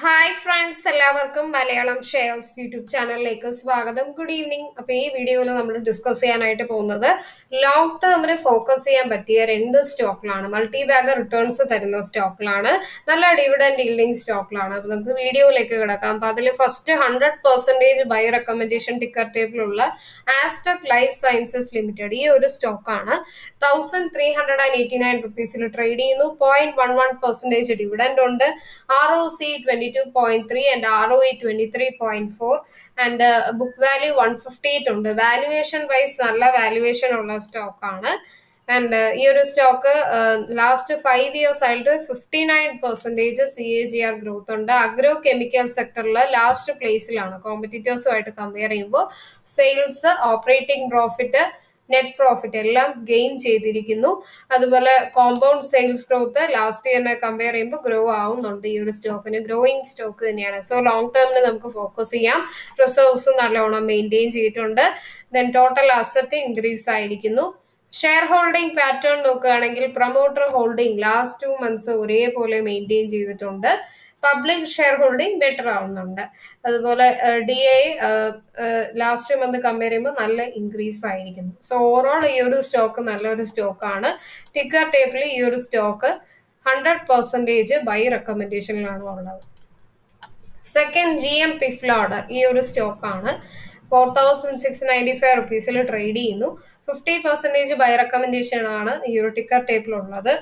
hi friends എല്ലാവർക്കും Malayalam shares YouTube ചാനലിലേക്ക് സ്വാഗതം ഗുഡ് ഈവനിങ് അപ്പൊ ഈ വീഡിയോയിൽ നമ്മൾ ഡിസ്കസ് ചെയ്യാനായിട്ട് പോകുന്നത് ലോങ് ടേമിന് ഫോക്കസ് ചെയ്യാൻ പറ്റിയ രണ്ട് സ്റ്റോക്കിലാണ് മൾട്ടി ബാഗ് റിട്ടേൺസ് തരുന്ന സ്റ്റോക്കിലാണ് നല്ല ഡിവിഡൻഡ് ഈൽഡിംഗ് സ്റ്റോക്കിലാണ് അപ്പൊ നമുക്ക് വീഡിയോയിലേക്ക് കിടക്കാം അപ്പൊ അതിൽ first hundred percentage buy recommendation ticker ടേബിളുള്ള ആസ്റ്റക് ലൈഫ് സയൻസസ് ലിമിറ്റഡ് ഈ ഒരു സ്റ്റോക്കാണ് thousand three hundred and eighty nine റുപ്പീസിൽ ട്രേഡ് ചെയ്യുന്നു point one one percentage dividend ഉണ്ട് R O C twenty two point three and R O E twenty three point four and book value one fifty eight ഉണ്ട് valuation wise നല്ല valuation ഉള്ള സ്റ്റോക്കാണ് and ഈ ഒരു stock last five years ആയിട്ട് fifty nine percentage C A G R growth ഉണ്ട് agro chemical സെക്ടറിൽ last പ്ലേസിലാണ് കോമ്പറ്റീറ്റേഴ്സുമായിട്ട് കമ്പയർ ചെയ്യുമ്പോൾ sales operating profit net profit എല്ലാം ഗെയിൻ ചെയ്തിരിക്കുന്നു അതുപോലെ കോമ്പൗണ്ട് സെയിൽസ് ഗ്രോത്ത് ലാസ്റ്റ് ഇയറിനെ കമ്പയർ ചെയ്യുമ്പോൾ ഗ്രോ ആവുന്നുണ്ട് ഈ ഒരു സ്റ്റോക്കിന് ഗ്രോയിങ് സ്റ്റോക്ക് തന്നെയാണ് സോ ലോങ് ടേമിന് നമുക്ക് ഫോക്കസ് ചെയ്യാം റിസർവ്സ് നല്ലോണം മെയിൻറ്റെയിൻ ചെയ്തിട്ടുണ്ട് ദെൻ ടോട്ടൽ അസറ്റ് ഇൻക്രീസ് ആയിരിക്കുന്നു ഷെയർ ഹോൾഡിംഗ് പാറ്റേൺ നോക്കുകയാണെങ്കിൽ promoter holding last two months ഒരേപോലെ മെയിൻറ്റെയിൻ ചെയ്തിട്ടുണ്ട് പബ്ലിക് ഷെയർ ഹോൾഡിംഗ് ബെറ്റർ ആവുന്നുണ്ട് അതുപോലെ D I last month compare ചെയ്യുമ്പോൾ നല്ല ഇൻക്രീസ് ആയിരിക്കുന്നു സോ ഓവറോൾ ഈ ഒരു സ്റ്റോക്ക് നല്ലൊരു സ്റ്റോക്കാണ് ടിക്കർ ടേബിളിൽ ഈ ഒരു സ്റ്റോക്ക് ഹൺഡ്രഡ് പെർസെൻറ്റേജ് ബൈ റെക്കമെൻഡേഷനിലാണ് ഉള്ളത് സെക്കൻഡ് ജി എം പിഫ്ല ഓർഡർ ഈ ഒരു സ്റ്റോക്കാണ് four thousand six ninety five റുപ്പീസിൽ ട്രേഡ് ചെയ്യുന്നു ഫിഫ്റ്റി പെർസെൻറ്റേജ് ബൈ റെക്കമെൻഡേഷൻ ആണ് ഈ ഒരു ടിക്കർ ടേബിൾ ഉള്ളത്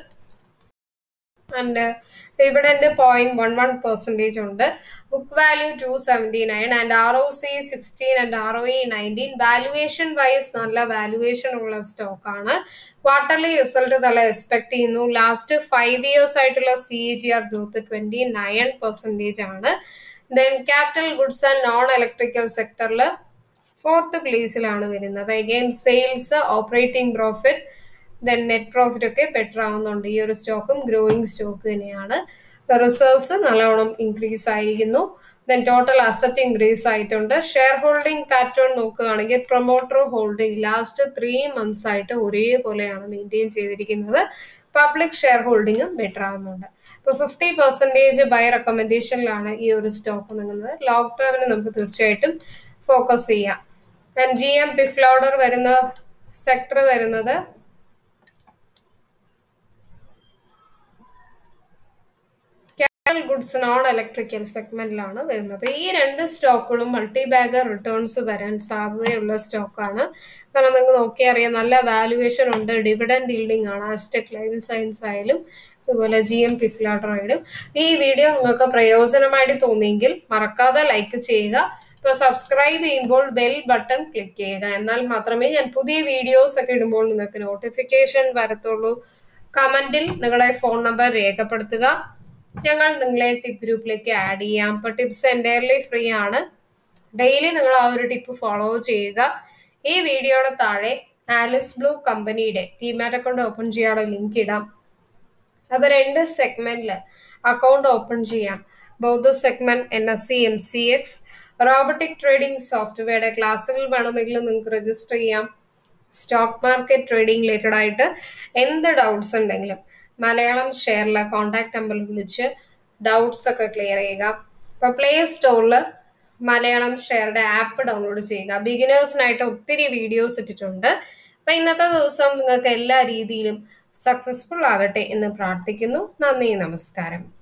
and dividend point one one percentage ഉണ്ട് book value two seventy nine and R O C sixteen and R O E nineteen valuation wise നല്ല valuation ഉള്ള സ്റ്റോക്കാണ് quarterly result നല്ല expect ചെയ്യുന്നു ലാസ്റ്റ് ഫൈവ് ഇയേഴ്സ് ആയിട്ടുള്ള C A G R growth twenty nine percentage ആണ് then capital goods and non electrical സെക്ടറിൽ fourth പ്ലേസിലാണ് വരുന്നത് again sales operating profit then net profit ഒക്കെ ബെറ്റർ ആവുന്നുണ്ട് ഈ ഒരു സ്റ്റോക്കും ഗ്രോയിങ് സ്റ്റോക്ക് തന്നെയാണ് റിസർവ്സ് നല്ലോണം ഇൻക്രീസ് ആയിരിക്കുന്നു ദെൻ ടോട്ടൽ അസറ്റ് ഇൻക്രീസ് ആയിട്ടുണ്ട് ഷെയർ ഹോൾഡിംഗ് പാറ്റേൺ നോക്കുകയാണെങ്കിൽ promoter holding last three months ആയിട്ട് ഒരേപോലെയാണ് മെയിൻറ്റെയിൻ ചെയ്തിരിക്കുന്നത് പബ്ലിക് ഷെയർ ഹോൾഡിങ്ങും ബെറ്റർ ആവുന്നുണ്ട് ഇപ്പോൾ ഫിഫ്റ്റി പെർസെൻറ്റേജ് ബൈ റെക്കമെൻഡേഷനിലാണ് ഈ ഒരു സ്റ്റോക്ക് നിൽക്കുന്നത് ലോങ് ടേമിന് നമുക്ക് തീർച്ചയായിട്ടും ഫോക്കസ് ചെയ്യാം ദെൻ ജി എം പിഫ്ലോഡർ വരുന്ന സെക്ടർ വരുന്നത് ഗുഡ്സ് നോൺ ഇലക്ട്രിക്കൽ സെഗ്മെന്റിലാണ് വരുന്നത് ഈ രണ്ട് സ്റ്റോക്കുകളും മൾട്ടി ബാഗർ റിട്ടേൺസ് തരാൻ സാധ്യതയുള്ള സ്റ്റോക്കാണ് കാരണം നിങ്ങൾക്ക് നോക്കിയാൽ അറിയാം നല്ല വാല്യുവേഷൻ ഉണ്ട് ഡിവിഡൻഡ് ഈൽഡിംഗ് ആണ് അസ്റ്റെക് ലൈഫ് സയൻസ് ആയാലും അതുപോലെ ജി എം പിഫ്ലാഡർ ആയാലും ഈ വീഡിയോ നിങ്ങൾക്ക് പ്രയോജനമായിട്ട് തോന്നിയെങ്കിൽ മറക്കാതെ ലൈക്ക് ചെയ്യുക ഇപ്പോൾ സബ്സ്ക്രൈബ് ചെയ്യുമ്പോൾ ബെൽ ബട്ടൺ ക്ലിക്ക് ചെയ്യുക എന്നാൽ മാത്രമേ ഞാൻ പുതിയ വീഡിയോസ് ഒക്കെ ഇടുമ്പോൾ നിങ്ങൾക്ക് നോട്ടിഫിക്കേഷൻ വരത്തുള്ളൂ കമന്റിൽ നിങ്ങളുടെ ഫോൺ നമ്പർ രേഖപ്പെടുത്തുക ഞങ്ങൾ നിങ്ങളെ ടിപ്പ് ഗ്രൂപ്പിലേക്ക് ആഡ് ചെയ്യാം അപ്പോൾ ടിപ്സ് എൻറ്റയർലി ഫ്രീ ആണ് ഡെയിലി നിങ്ങൾ ആ ഒരു ടിപ്പ് ഫോളോ ചെയ്യുക ഈ വീഡിയോയുടെ താഴെ ആലിസ് ബ്ലൂ കമ്പനിയുടെ ഡിമാറ്റ് അക്കൗണ്ട് ഓപ്പൺ ചെയ്യാനുള്ള ലിങ്ക് ഇടാം അപ്പോൾ രണ്ട് സെഗ്മെന്റിൽ അക്കൗണ്ട് ഓപ്പൺ ചെയ്യാം both segment N S C M C X robotic trading സോഫ്റ്റ്വെയറുടെ ക്ലാസ്സുകൾ വേണമെങ്കിൽ നിങ്ങൾക്ക് രജിസ്റ്റർ ചെയ്യാം സ്റ്റോക്ക് മാർക്കറ്റ് ട്രേഡിംഗ് റിലേറ്റഡ് ആയിട്ട് എന്ത് ഡൗട്ട്സ് ഉണ്ടെങ്കിലും മലയാളം ഷെയറിലെ കോൺടാക്ട് നമ്പറിൽ വിളിച്ച് ഡൗട്ട്സ് ഒക്കെ ക്ലിയർ ചെയ്യുക ഇപ്പോൾ പ്ലേ സ്റ്റോറിൽ മലയാളം ഷെയറുടെ ആപ്പ് ഡൗൺലോഡ് ചെയ്യുക ബിഗിനേഴ്സിനായിട്ട് ഒത്തിരി വീഡിയോസ് ഇട്ടിട്ടുണ്ട് അപ്പം ഇന്നത്തെ ദിവസം നിങ്ങൾക്ക് എല്ലാ രീതിയിലും സക്സസ്ഫുൾ ആകട്ടെ എന്ന് പ്രാർത്ഥിക്കുന്നു നന്ദി നമസ്കാരം